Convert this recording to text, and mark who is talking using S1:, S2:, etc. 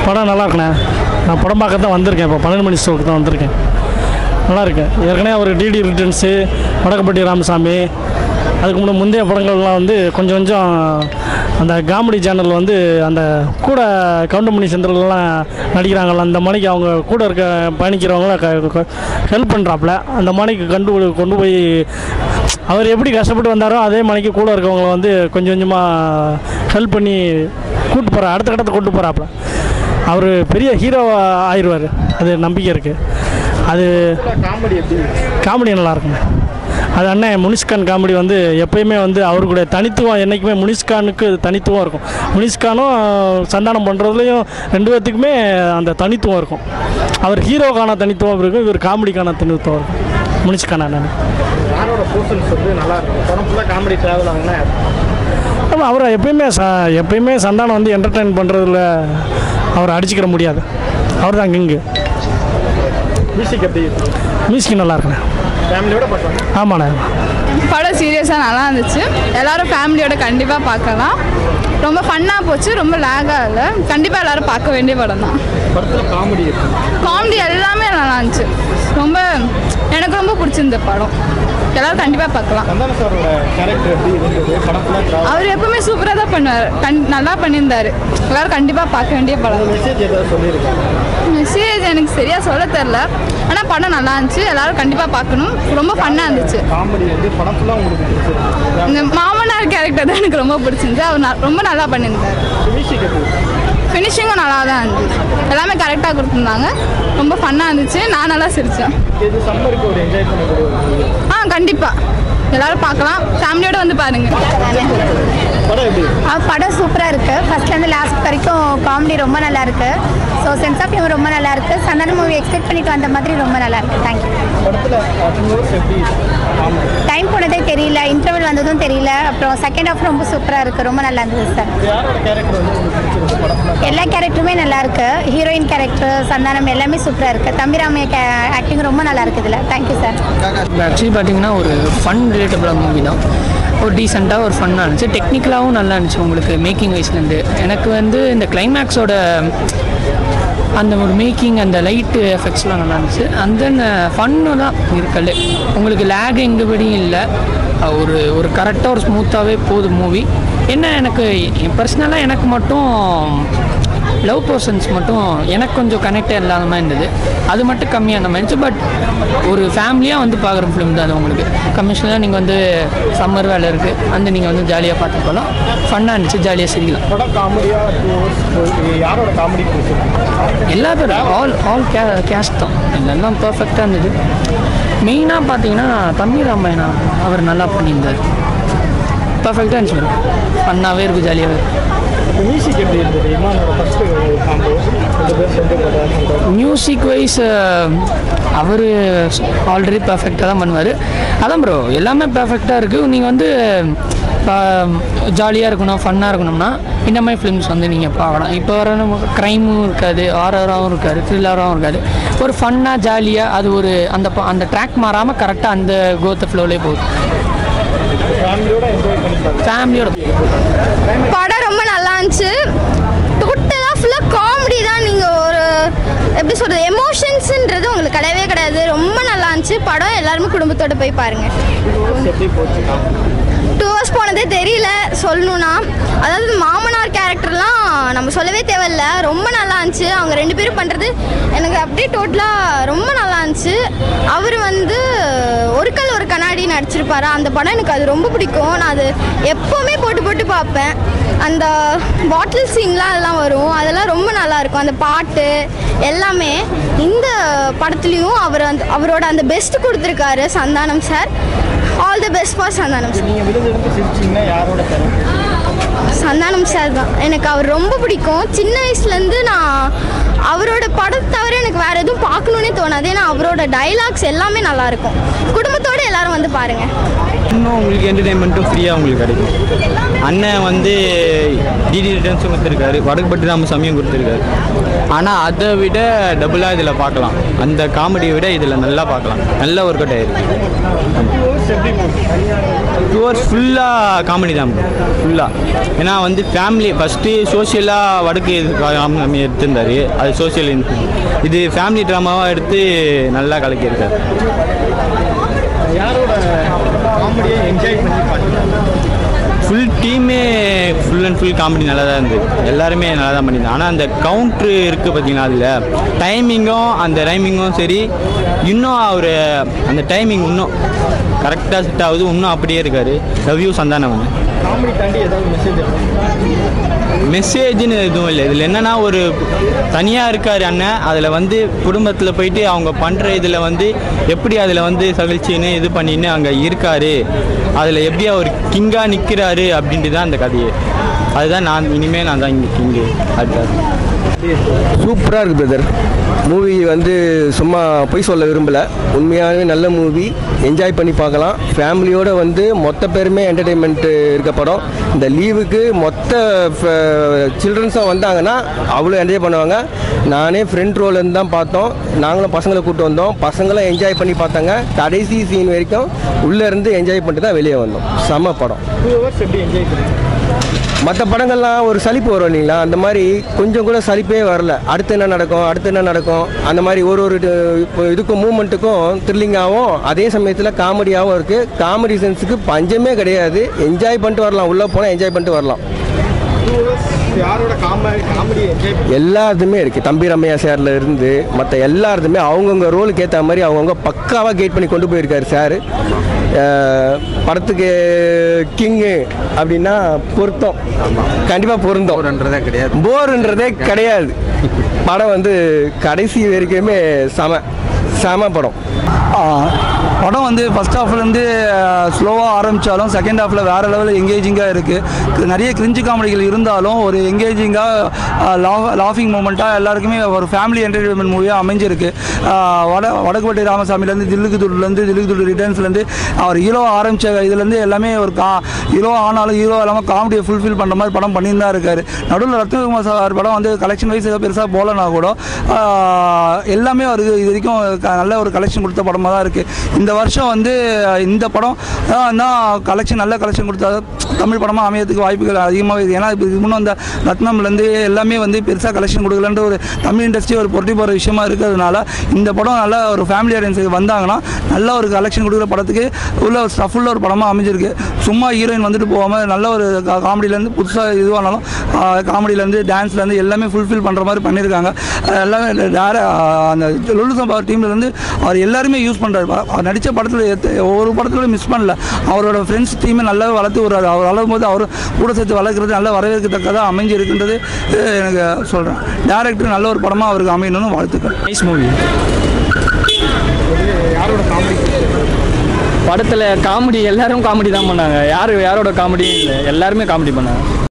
S1: படம் நல்லா இருக்குண்ணே நான் படம் பார்க்க தான் வந்திருக்கேன் இப்போ பன்னெண்டு மணி ஷோக்கு தான் வந்திருக்கேன் நல்லா இருக்கு ஏற்கனவே அவர் டிடி ரிட்டர்ன்ஸு வடக்கப்பட்டி ராமசாமி அதுக்கு முன்னே முந்தைய படங்கள்லாம் வந்து கொஞ்சம் கொஞ்சம் அந்த காமெடி சேனல் வந்து அந்த கூட கவுண்டமணி செந்திலெலாம் நடிக்கிறாங்கல்ல அந்த மணிக்கு அவங்க கூட இருக்க பயணிக்கிறவங்கள ஹெல்ப் பண்ணுறாப்புல அந்த மணிக்கு கண்டு கொண்டு போய் அவர் எப்படி கஷ்டப்பட்டு வந்தாரோ அதே மணிக்கு கூட இருக்கவங்கள வந்து கொஞ்சம் கொஞ்சமாக ஹெல்ப் பண்ணி கூட்டு போகிற அடுத்த கட்டத்தை கொண்டு போகிறாப்புல அவர் பெரிய ஹீரோ ஆயிடுவார் அது நம்பிக்கை இருக்குது அது
S2: காமெடி எப்படி
S1: காமெடி நல்லா இருக்குங்க அது அண்ணன் முனிஷ்கான் காமெடி வந்து எப்பயுமே வந்து அவருடைய தனித்துவம் என்றைக்குமே முனிஷ்கானுக்கு தனித்துவம் இருக்கும் முனிஷ்கானும் சந்தானம் பண்ணுறதுலையும் ரெண்டு பேர்த்துக்குமே அந்த தனித்துவம் இருக்கும் அவர் ஹீரோக்கான தனித்துவம் இருக்கும் இவர் காமெடிக்கான தனித்துவம் இருக்கும் முனிஷ்கான் அண்ணன்
S2: யாரோட போர்ஷன்ஸ் வந்து நல்லா இருக்கும் படம் ஃபுல்லாக காமெடி ட்ராவல் ஆகுனா
S1: ஆமாம் அவரை எப்பயுமே ச எப்பயுமே சந்தானம் வந்து என்டர்டெயின் பண்ணுறதுல அவரை அடிச்சுக்கிற முடியாது அவர் தான் கிங்கு
S2: மியூசிக் எப்படி
S1: மியூசிக் நல்லா இருக்குண்ணே
S2: ஃபேமிலியோட பார்க்கலாம்
S1: ஆமாண்ணே
S3: படம் சீரியஸாக நல்லா இருந்துச்சு எல்லாரும் ஃபேமிலியோட கண்டிப்பாக பார்க்கலாம் ரொம்ப ஃபன்னாக போச்சு ரொம்ப லேகாக இல்லை கண்டிப்பாக எல்லாரும் பார்க்க வேண்டிய படம் தான்
S2: படத்தில் காமெடி இருக்கு
S3: காமெடி எல்லாமே நல்லா இருந்துச்சு ரொம்ப எனக்கு ரொம்ப பிடிச்சிருந்த படம் எல்லாரும் கண்டிப்பாக பார்க்கலாம்
S2: சந்தான சாரோட கேரக்டர் எப்படி இருந்தது படம் ஃபுல்லாக ட்ராவல்
S3: அவர் எப்பவுமே சூப்பராக தான் பண்ணுவார் கண் நல்லா பண்ணியிருந்தாரு எல்லாரும் கண்டிப்பாக பார்க்க வேண்டிய படம்
S2: மெசேஜ் ஏதாவது சொல்லியிருக்காங்க
S3: மெசேஜ் எனக்கு சரியாக சொல்ல தெரில ஆனால் படம் நல்லா இருந்துச்சு எல்லாரும் கண்டிப்பாக பார்க்கணும் ரொம்ப ஃபன்னாக இருந்துச்சு
S2: காமெடி வந்து படம் ஃபுல்லாக உங்களுக்கு பிடிச்சிருக்கு
S3: இந்த மாமனார் கேரக்டர் தான் எனக்கு ரொம்ப பிடிச்சிருந்துச்சு அவர் ந- ரொம்ப நல்லா பண்ணியிருந்தார்
S2: மியூசிக் எப்படி
S3: ஃபினிஷிங்கும் நல்லா தான் இருந்துச்சு எல்லாமே கரெக்டாக கொடுத்துருந்தாங்க ரொம்ப ஃபன்னாக இருந்துச்சு நான் நல்லா சிரித்தேன்
S2: இது சம்மருக்கு ஒரு என்ஜாய் பண்ணக்கூடிய ஒரு movie.
S3: ஆ கண்டிப்பாக எல்லாரும் பார்க்கலாம் ஃபேமிலியோட வந்து பாருங்கள்
S2: படம் எப்படி இருக்கு?
S4: படம் சூப்பராக இருக்குது ஃபஸ்ட்லேருந்து லாஸ்ட் வரைக்கும் காமெடி ரொம்ப நல்லா இருக்குது ஸோ சென்ஸ் ஆஃப் ஹியூமர் ரொம்ப நல்லா இருக்குது சந்தான மூவி எக்ஸ்பெக்ட் பண்ணிட்டு வந்த மாதிரி ரொம்ப நல்லா இருக்குது தேங்க்யூ
S2: படத்தில் டூ ஹவர்ஸ் எப்படி காமெடி
S4: டைம் போனதே தெரியல இன்டர்வல் வந்ததும் தெரியல அப்புறம் செகண்ட் ஹாஃப் ரொம்ப சூப்பராக இருக்குது ரொம்ப நல்லா இருந்தது சார்
S2: யாரோட கேரக்டர் வந்து உங்களுக்கு பிடிச்சிருக்கு படம் ஃபுல்லாக
S4: எல்லா கேரக்டருமே நல்லா இருக்கு ஹீரோயின் கேரக்டர் சந்தானம் எல்லாமே சூப்பராக இருக்குது தம்பிராமைய கே ஆக்டிங் ரொம்ப நல்லா இருக்குது இதில் தேங்க்யூ சார்
S5: ஆக்சுவலி பார்த்தீங்கன்னா ஒரு ஃபன் ரிலேட்டபிளாக மூவி தான் ஒரு டீசெண்டாக ஒரு ஃபன்னாக இருந்துச்சு டெக்னிக்கலாகவும் நல்லா இருந்துச்சு உங்களுக்கு மேக்கிங் வைஸ்லேருந்து எனக்கு வந்து இந்த கிளைமேக்ஸோட அந்த ஒரு மேக்கிங் அந்த லைட்டு எஃபெக்ட்ஸ்லாம் நல்லா இருந்துச்சு அண்ட் தென் ஃபன்னு தான் இருக்கல உங்களுக்கு லேக் எங்கபடியும் இல்லை அஹ் ஒரு ஒரு கரெக்டாக ஒரு ஸ்மூத்தாகவே போகுது மூவி என்ன எனக்கு பர்சனலாக எனக்கு மட்டும் லவ் பர்சன்ஸ் மட்டும் எனக்கு கொஞ்சம் கனெக்டே இல்லாத மாதிரி இருந்தது அது மட்டும் கம்மியாக அந்த மாதிரி இருந்துச்சு பட் ஒரு ஃபேமிலியாக வந்து பார்க்குற ஃபிலிம் தான் அது உங்களுக்கு கமிஷனில் நீங்கள் வந்து சம்மர் வேலை இருக்குது அந்த நீங்கள் வந்து ஜாலியாக பார்த்து போகலாம் ஃபன்னாக இருந்துச்சு ஜாலியாக சிரிக்கலாம்
S2: படம் காமெடியாக டூ ஹவர்ஸ் போயிட்டு யாரோட காமெடி பிடிச்சிருக்கு
S5: எல்லா பேரும் ஆல் ஆல் கே கேஸ்ட் தான் எல்லாம் பர்ஃபெக்டாக இருந்தது மெயினாக பார்த்தீங்கன்னா தம்பி ராமாயணா அவர் நல்லா பண்ணியிருந்தார் பர்ஃபெக்டாக இருந்துச்சு ஃபன்னாகவே இருக்கும் ஜாலியாகவே இருக்கும்
S2: மியூசிக் எப்படி இருந்தது இமானோட ஃபஸ்ட்டு காம்போ ரெண்டு பேர் சேர்ந்து படம்
S5: மியூசிக் வைஸ் அவர் ஆல்ரெடி பர்ஃபெக்டாக தான் பண்ணுவார் அதான் ப்ரோ எல்லாமே பர்ஃபெக்டாக இருக்குது நீங்கள் வந்து ஜாலியாக இருக்கணும் ஃபன்னாக இருக்கணும்னா இந்த மாதிரி ஃபிலிம்ஸ் வந்து நீங்கள் பார்க்கலாம் இப்போ வர க்ரைமும் இருக்காது ஹாரராகவும் இருக்காது த்ரில்லராகவும் இருக்காது ஒரு ஃபன்னாக ஜாலியாக அது ஒரு அந்த ப- அந்த ட்ராக் மாறாமல் கரெக்டாக அந்த கோத்த ஃப்ளோலே போகுது
S2: ஃபேமிலியோட என்ஜாய் பண்ணி பாருங்க
S5: ஃபேமிலியோட
S6: படம் ரொம்ப நல்லா இருந்துச்சு டோட்டலாக ஃபுல்லாக காமெடி தான் நீங்கள் ஒரு எப்படி சொல்கிறது எமோஷன்ஸுன்றது உங்களுக்கு கிடையவே கிடையாது ரொம்ப நல்லா இருந்துச்சு படம் எல்லாருமே குடும்பத்தோட போய் பாருங்கள்
S2: எப்படி போச்சு
S6: டூ ஹவர்ஸ் போனதே தெரியல சொல்லணும்னா அதாவது மாமனார் கேரக்டர்லாம் நம்ம சொல்லவே தேவையில்ல ரொம்ப நல்லா இருந்துச்சு அவங்க ரெண்டு பேரும் பண்ணுறது எனக்கு அப்படியே டோட்டலாக ரொம்ப நல்லா இருந்துச்சு அவர் வந்து ஒரு கல் ஒரு கண்ணாடி நடிச்சிருப்பாரு அந்த படம் எனக்கு அது ரொம்ப பிடிக்கும் நான் அது எப்போவுமே போட்டு போட்டு பார்ப்பேன் அந்த பாட்டில் சீன்லாம் அதெல்லாம் வரும் அதெல்லாம் ரொம்ப நல்லா இருக்கும் அந்த பாட்டு எல்லாமே இந்த படத்துலேயும் அவர் அந்த அவரோட அந்த பெஸ்ட் கொடுத்துருக்காரு Santhanam sir all the best for Santhanam sir
S2: நீங்கள் விழுந்து எடுத்து சிரிச்சிங்கன்னா யாரோட தரும்
S6: சந்தானம் சார் தான் எனக்கு அவர் ரொம்ப பிடிக்கும் சின்ன வயசுலேருந்து நான் அவரோட படத்தை தவிர எனக்கு வேறு எதுவும் பார்க்கணுன்னே தோணாது ஏன்னா அவரோட டைலாக்ஸ் எல்லாமே நல்லா இருக்கும் குடும்பத்தோடு எல்லாரும் வந்து பாருங்கள்
S7: இன்னும் உங்களுக்கு என்டர்டைன்மெண்ட்டும் ஃப்ரீயாக உங்களுக்கு கிடைக்கும் அண்ணன் வந்து டிடி ரிட்டர்ன்ஸும் கொடுத்துருக்காரு வடக்குப்பட்டி ராமசாமியும் கொடுத்துருக்காரு ஆனால் அதை விட டபுளாக இதில் பார்க்கலாம் அந்த காமெடியை விட இதில் நல்லா பார்க்கலாம் நல்ல ஒர்க் அவுட் ஆயிருக்கு டூ ஹவர்ஸ் ஃபுல்லாக காமெடி தான் ஃபுல்லாக ஏன்னா வந்து ஃபேமிலி ஃபஸ்ட்டு சோஷியலாக வடக்கு ராமசாமி எடுத்திருந்தாரு அது சோஷியல் இது ஃபேமிலி ட்ராமாவாக எடுத்து நல்லா கலக்கியிருக்காரு
S2: யாரோட காமெடியை என்ஜாய் பண்ணி பார்த்தீங்க
S7: ஃபுல் டீமே ஃபுல் அண்ட் ஃபுல் காமெடி நல்லா தான் இருந்தது எல்லாருமே நல்லா தான் பண்ணியிருந்தாங்க ஆனால் அந்த கவுண்ட்ரு இருக்குது பார்த்தீங்கன்னா அதில் டைமிங்கும் அந்த ரைமிங்கும் சரி இன்னும் அவர் அந்த டைமிங் இன்னும் கரெக்டாக செட் ஆகுது இன்னும் அப்படியே இருக்கார் லவ் யூ சந்தானவன்
S2: காமெடி தாண்டி ஏதாவது மெசேஜ்
S7: மெசேஜ்னு எதுவும் இல்லை இதில் என்னன்னா ஒரு தனியாக இருக்கார் அண்ணன் அதில் வந்து குடும்பத்தில் போயிட்டு அவங்க பண்ணுற இதில் வந்து எப்படி அதில் வந்து சகிழ்ச்சின்னு இது பண்ணின்னு அங்கே இருக்காரு அதில் எப்படி அவர் கிங்காக நிற்கிறாரு அப்படின்ட்டு தான் அந்த கதையே அதுதான் நான் இனிமேல் நான் தான் இங்கே கிங்கு அதுதான்
S8: சூப்பராக இருக்குது பிரதர் மூவி வந்து சும்மா பொய் சொல்ல விரும்பலை உண்மையாகவே நல்ல மூவி என்ஜாய் பண்ணி பார்க்கலாம் ஃபேமிலியோடு வந்து மொத்த பேருமே என்டர்டெயின்மெண்ட்டு இருக்க படம் இந்த லீவுக்கு மொத்த சில்ட்ரன்ஸும் வந்தாங்கன்னா அவ்வளோ என்ஜாய் பண்ணுவாங்க நானே ஃப்ரெண்ட் ரோலேருந்து தான் பார்த்தோம் நாங்களும் பசங்களை கூப்பிட்டு வந்தோம் பசங்களும் என்ஜாய் பண்ணி பார்த்தாங்க கடைசி சீன் வரைக்கும் உள்ளே இருந்து என்ஜாய் பண்ணிட்டு தான் வெளியே வந்தோம் செம படம்
S2: டூ ஹவர்ஸ் எப்படி என்ஜாய் பண்ணீங்க
S8: மற்ற படங்கள்லாம் ஒரு சலிப்பு வரும் இல்லைங்களா அந்த மாதிரி கொஞ்சம் கூட சலிப்பே வரல அடுத்து என்ன நடக்கும் அடுத்து என்ன நடக்கும் அந்த மாதிரி ஒரு ஒரு இது- இப்போ இதுக்கும் மூமெண்ட்டுக்கும் த்ரில்லிங்காகவும் அதே சமயத்தில் காமெடியாகவும் இருக்குது காமெடி சென்ஸுக்கு பஞ்சமே கிடையாது என்ஜாய் பண்ணிட்டு வரலாம் உள்ளே போனால் என்ஜாய் பண்ணிட்டு வரலாம்
S2: டூ ஹவர்ஸ் யாரோட காமெடி காமெடி என்ஜாய்
S8: எல்லாத்துமே இருக்குது தம்பி ரம்மையா சார்ல இருந்து மற்ற எல்லாருதுமே அவங்கவுங்க ரோலுக்கு ஏற்ற மாதிரி அவங்கவுங்க பக்காவாக கைட் பண்ணி கொண்டு போயிருக்காரு சார் படத்துக்கு கிங்கு அப்படின்னா பொருத்தம் கண்டிப்பாக பொருந்தம் கிடையாது போருன்றதே கிடையாது படம் வந்து கடைசி வரைக்குமே செம செம படம்
S9: படம் வந்து ஃபஸ்ட் ஹாஃப்லேருந்து ஸ்லோவாக ஆரம்பித்தாலும் செகண்ட் ஹாஃபில் வேறு லெவலில் எங்கேஜிங்காக இருக்குது நிறைய கிரிஞ்சு காமெடிகள் இருந்தாலும் ஒரு எங்கேஜிங்காக லாஃபிங் மூமெண்ட்டாக எல்லாருக்குமே ஒரு ஃபேமிலி என்டர்டெயின்மெண்ட் மூவியாக அமைஞ்சிருக்கு ஆஹ் வட வடக்குப்பட்டி ராமசாமிலேருந்து தில்லுக்கு துடுலேருந்து தில்லுக்கு துடு ரிட்டர்ன்ஸ்லேருந்து அவர் ஹீரோ ஆரம்பித்த இதுலேருந்து எல்லாமே ஒரு கா ஹீரோ ஆனாலும் ஹீரோ இல்லாமல் காமெடியை ஃபுல்ஃபில் பண்ணுற மாதிரி படம் பண்ணிட்டு தான் இருக்காரு நடுவில் ரத்னகுமார் சார் படம் வந்து கலெக்ஷன் வைஸ் ஏதோ பெருசாக போகலனா கூட ஆஹ் எல்லாமே ஒரு இது வரைக்கும் க- நல்ல ஒரு கலெக்ஷன் கொடுத்த படமாக தான் இருக்குது இந்த வருஷம் வந்து இந்த படம் தான் கலெக்ஷன் நல்ல கலெக்ஷன் கொடுத்தா தமிழ் படமாக அமையறதுக்கு வாய்ப்புகள் அதிகமாக இருக்குது ஏன்னா இப்போ இதுக்கு முன்னே வந்த ரத்னம்லேருந்து எல்லாமே வந்து பெருசாக கலெக்ஷன் கொடுக்கலன்ற ஒரு தமிழ் இண்டஸ்ட்ரி ஒரு பொருட்டி போகிற விஷயமா இருக்கிறதுனால இந்த படம் நல்ல ஒரு ஃபேமிலி ஆடியன்ஸ் வந்தாங்கன்னா நல்ல ஒரு கலெக்ஷன் கொடுக்குற படத்துக்கு உள்ள ஒரு ஸ்டஃபுள்ள ஒரு படமாக அமைஞ்சிருக்கு சும்மா ஹீரோயின் வந்துட்டு போகாமல் நல்ல ஒரு காமெடியிலேருந்து புதுசாக இதுவானாலும் காமெடியிலேருந்து டான்ஸ்லேருந்து எல்லாமே ஃபுல்ஃபில் பண்ணுற மாதிரி பண்ணியிருக்காங்க அஹ் எல்லாமே வேற அந்த லுல்லு சம்பா டீம்லேருந்து அவர் எல்லாருமே யூஸ் பண்ணுறாரு அவர் நடித்த படத்தில் ஒரு படத்துல மிஸ் பண்ணல அவரோட ஃப்ரெண்ட்ஸ் டீமை நல்லா வளர்த்து விடுறாரு அவர் வளரும் போது அவர் கூட சேர்த்து வளர்க்குறது நல்லா வரவேற்கத்தக்கதாக அமைஞ்சு இருக்குன்றது அஹ் எனக்கு சொல்கிறேன் டேரக்டர் நல்ல ஒரு படமாக அவருக்கு அமையணும்னு வாழ்த்துக்கள்
S1: நைஸ் மூவி
S2: யாரோட காமெடி
S1: படத்தில் காமெடி எல்லாரும் காமெடி தான் பண்ணாங்க யார் யாரோட காமெடியும் இல்லை எல்லாருமே காமெடி பண்ணாங்க